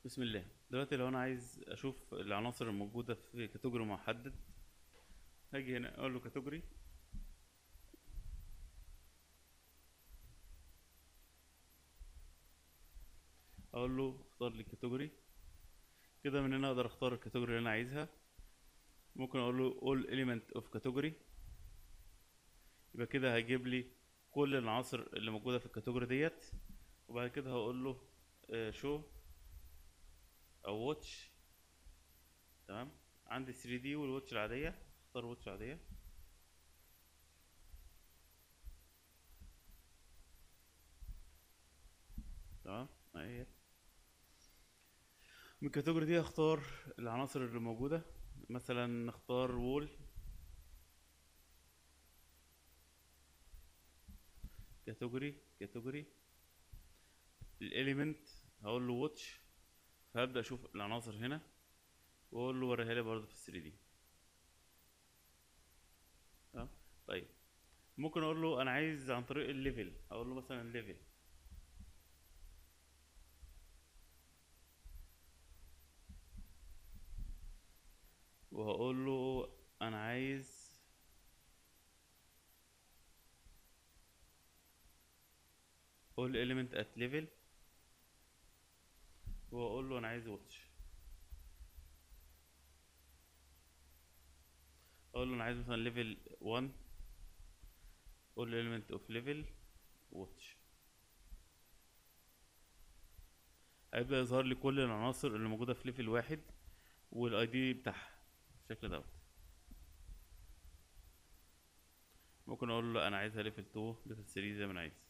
بسم الله دلوقتي لو انا عايز اشوف العناصر الموجوده في كاتيجوري محدد هاجي هنا اقول له كاتيجوري اقول له اختار لي كاتيجوري كده من هنا اقدر اختار الكاتيجوري اللي انا عايزها ممكن اقول له all element of category يبقى كده هيجيب لي كل العناصر اللي موجوده في الكاتيجوري ديت وبعد كده هقول له شو او واتش تمام عندي 3 دي والواتش العاديه اختار واتش عاديه تمام اهي من الكاتيجوري دي اختار العناصر اللي موجوده مثلا نختار وول كاتيجوري كاتيجوري الاليمنت هقول له واتش فهبدا اشوف العناصر هنا واقول له وريها لي برضه في 3 دي تمام طيب ممكن اقول له انا عايز عن طريق الليفل اقول له مثلا ليفل وهقول له انا عايز all element at level واقول له انا عايز واتش اقول له انا عايز مثلا ليفل 1 all element of level واتش هيبدأ يظهر لي كل العناصر اللي موجودة في ليفل واحد والاي دي بتاعها بالشكل دوت ممكن اقول له انا عايزها ليفل 2 ليفل 3 زي ما انا عايز